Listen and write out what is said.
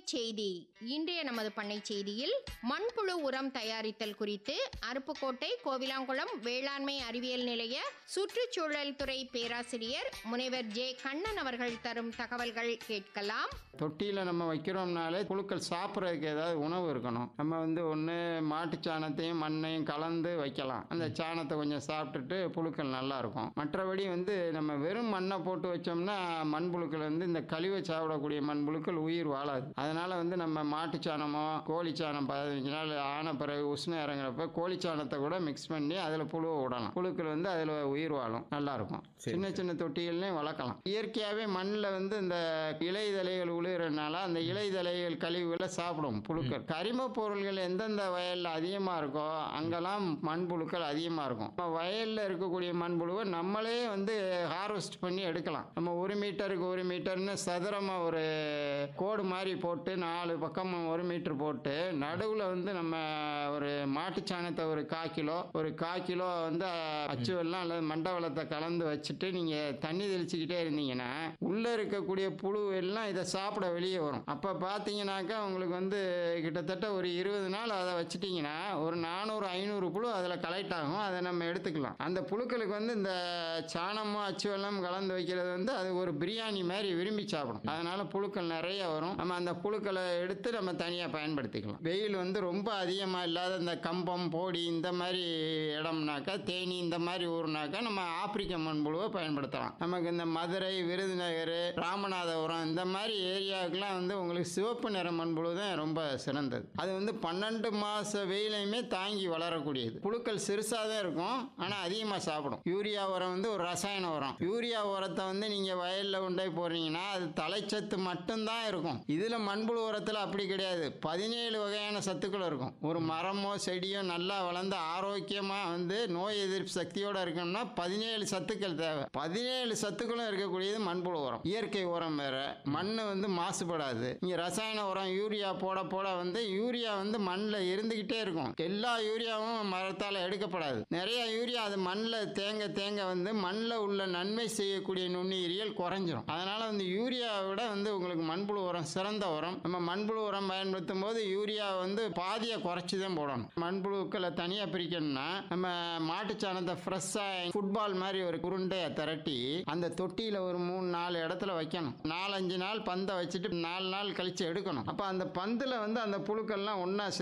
செய்தி இன்றைய நமது பண்ணை செய்தியில் மண்புழு உரம் தயாரித்தல் குறித்து அருப்புக்கோட்டை கோவிலாங்குளம் வேளாண்மை அறிவியல் நிலைய சுற்றுச்சூழல் துறை பேராசிரியர் முனைவர் ஜே கண்ணன் அவர்கள் தரும் தகவல்கள் கேட்கலாம் தொட்டியில் நம்ம வைக்கிறோம்னாலே புழுக்கள் சாப்பிட்றதுக்கு ஏதாவது உணவு இருக்கணும் நம்ம வந்து ஒன்று மாட்டு சாணத்தையும் மண்ணையும் கலந்து வைக்கலாம் அந்த சாணத்தை கொஞ்சம் சாப்பிட்டுட்டு புழுக்கள் நல்லா இருக்கும் மற்றபடி வந்து நம்ம வெறும் மண்ணை போட்டு வச்சோம்னா மண்புழுக்கள் வந்து இந்த கழிவை சாப்பிடக்கூடிய மண்புழுக்கள் உயிர் வாழாது அதனால வந்து நம்ம மாட்டு சாணமோ கோழி சாணம் பதினஞ்சு நாள் ஆன பிறகு உஷ்ணம் இறங்குறப்ப கோழி சாணத்தை கூட மிக்ஸ் பண்ணி அதில் புழுவை விடலாம் புழுக்கள் வந்து அதில் உயிர் வாழும் நல்லா இருக்கும் சின்ன சின்ன தொட்டிகள்லையும் வளர்க்கலாம் இயற்கையாகவே மண்ணில் வந்து இந்த இலை தழைகள் உழுகிறதுனால அந்த இலை தழைகள் கழிவுகளை சாப்பிடும் புழுக்கள் கரிம பொருள்கள் எந்தெந்த வயலில் அதிகமாக இருக்கோ அங்கெல்லாம் மண்புழுக்கள் அதிகமாக இருக்கும் நம்ம வயலில் இருக்கக்கூடிய மண்புழுவை நம்மளே வந்து ஹார்வெஸ்ட் பண்ணி எடுக்கலாம் நம்ம ஒரு மீட்டருக்கு ஒரு மீட்டர்னு சதுரமாக ஒரு கோடு மாதிரி போட்டு நாலு பக்கம் ஒரு மீட்டர் போட்டு நடுவில் வந்து நம்ம ஒரு மாட்டுச் சாணத்தை ஒரு கால் கிலோ ஒரு கால் கிலோ வந்து அச்சு வெல்லம் அல்லது மண்டவளத்தை கலந்து வச்சுட்டு நீங்கள் தண்ணி தெளிச்சுக்கிட்டே இருந்தீங்கன்னா உள்ளே இருக்கக்கூடிய புழு எல்லாம் இதை சாப்பிட வெளியே வரும் அப்போ பார்த்தீங்கன்னாக்கா உங்களுக்கு வந்து கிட்டத்தட்ட ஒரு இருபது நாள் அதை வச்சுட்டிங்கன்னா ஒரு நானூறு ஐநூறு புழு அதில் கலெக்ட் ஆகும் அதை நம்ம எடுத்துக்கலாம் அந்த புழுக்களுக்கு வந்து இந்த சாணமும் அச்சு வெல்லம் கலந்து வைக்கிறது வந்து அது ஒரு பிரியாணி மாதிரி விரும்பி சாப்பிடும் அதனால புழுக்கள் நிறைய வரும் நம்ம அந்த புழுக்களை எடுத்து நம்ம தனியாக பயன்படுத்திக்கலாம் வெயில் வந்து ரொம்ப அதிகமாக இல்லாத இந்த கம்பம் போடி இந்த மாதிரி இடம்னாக்கா தேனி இந்த மாதிரி ஊர்னாக்கா நம்ம ஆப்பிரிக்க மண்புழுவை பயன்படுத்தலாம் நமக்கு இந்த மதுரை விருதுநகர் ராமநாதபுரம் இந்த மாதிரி ஏரியாவுக்குலாம் வந்து உங்களுக்கு சிவப்பு நிற மண்புழு தான் ரொம்ப சிறந்தது அது வந்து பன்னெண்டு மாத வெயிலையுமே தாங்கி வளரக்கூடியது புழுக்கள் சிறுசாக தான் இருக்கும் ஆனால் அதிகமாக சாப்பிடும் யூரியா உரம் வந்து ஒரு ரசாயன உரம் யூரியா உரத்தை வந்து நீங்கள் வயலில் கொண்டு போய் போடுறீங்கன்னா அது தலைச்சத்து மட்டும்தான் இருக்கும் இதில் மண்புழு உரத்தில் அப்படி கிடையாது பதினேழு வகையான சத்துக்கள் இருக்கும் ஒரு மரமோ செடியோ நல்லா வளர்ந்து ஆரோக்கியமாக வந்து நோய் எதிர்ப்பு சக்தியோடு இருக்கணும்னா பதினேழு சத்துக்கள் தேவை பதினேழு சத்துக்களும் இருக்கக்கூடியது மண்புழு உரம் இயற்கை உரம் வேற மண் வந்து மாசுபடாது இங்கே ரசாயன உரம் யூரியா போட போட வந்து யூரியா வந்து மண்ணில் இருந்துக்கிட்டே இருக்கும் எல்லா யூரியாவும் மரத்தால் எடுக்கப்படாது நிறைய யூரியா அது மண்ணில் தேங்க தேங்க வந்து மண்ணில் உள்ள நன்மை செய்யக்கூடிய நுண்ணுயிரியல் குறைஞ்சிரும் அதனால வந்து யூரியாவை விட வந்து உங்களுக்கு மண்புழு உரம் சிறந்த உரம் நம்ம மண்புழு உரம் பயன்படுத்தும் போது யூரியா வந்து பாதியை குறைச்சி தான் போடணும் மண்புழுக்களை தனியாக பிரிக்கணும்னா நம்ம மாட்டுச்சாணத்தை ஃப்ரெஷ்ஷாக ஃபுட்பால் மாதிரி ஒரு உருண்டையை திரட்டி அந்த தொட்டியில் ஒரு மூணு நாலு இடத்துல வைக்கணும் நாலஞ்சு நாள் பந்தை வச்சுட்டு நாலு நாள் கழித்து எடுக்கணும் அப்போ அந்த பந்தில் வந்து அந்த புழுக்கள்லாம் ஒன்றா